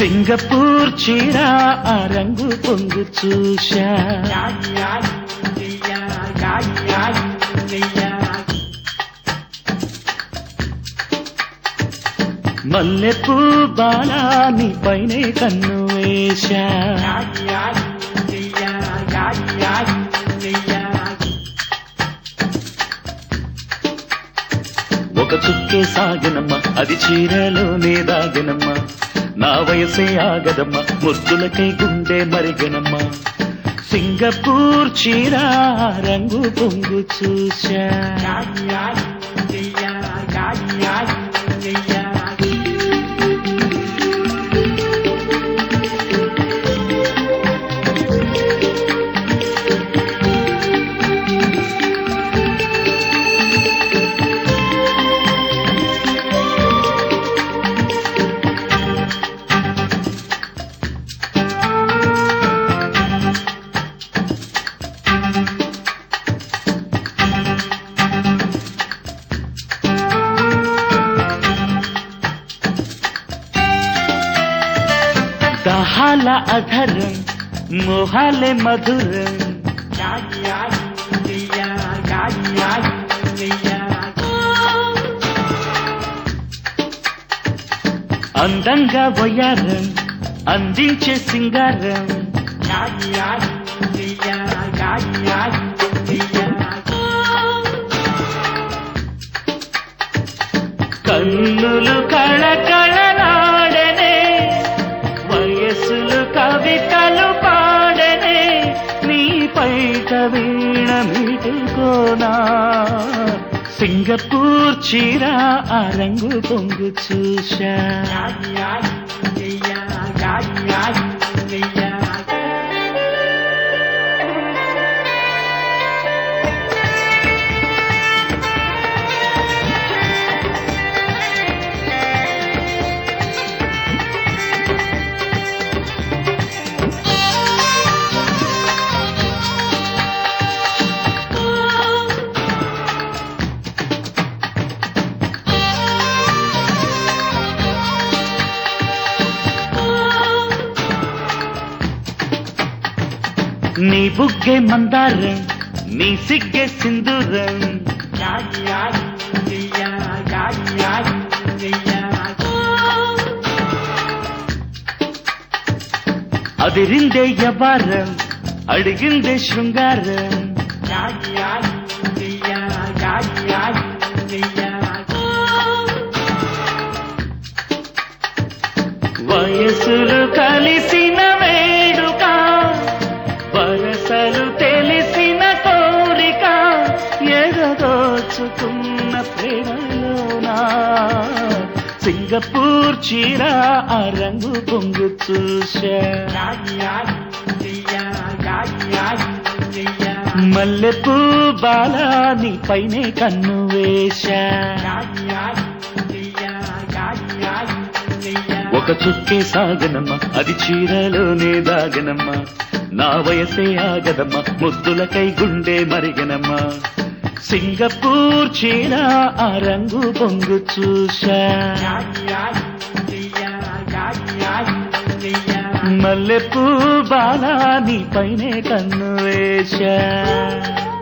Singapore చీర ఆ రంగు పొంగు చూశా మల్లెపూ బాలా నీ పైనే కన్ను వేశా ఒక చుక్కే సాగనమ్మ అది చీరలోనే దాగనమ్మ నా వయసే ఆగదమ్మ ముద్దులకై గుండె మరిగనమ్మ సింగపూర్ చీర ఆ రంగు పొంగు చూశా దహాల అధరం మోహాలే మధురం అందంగా వయారం అందించే సింగారం కన్నులు కళకళలాడనే వయస్సులు కవితలు పాడనే నీ పైట వీణ మీటుకోనా సింగపూర్ చీర ఆ రంగు పొంగు చూశా నీ బుగ్గే మందారం నీ సిగ్గే సింధూరం అదిరిందే యవారం అడిగిందే శృంగారం వయసులు కలిసిన వేడుక వరసలు తెలిసిన కోరిక ఎగదోచుకున్న ప్రేమలోనా సింగపూర్ చీర ఆ రంగు పొంగు చూశా మల్లెపూ బాలా నీ పైనే కన్ను వేశా ఒక చుక్కే సాగనమ్మ అది చీరలోనే దాగనమ్మ నా వయసే ఆగదమ్మ ముద్దులకై గుండె మరిగనమ్మ సింగపూర్ చీర ఆ రంగు పొంగు చూశా మల్లెపూ బాలా నీ పైనే కన్ను వేశా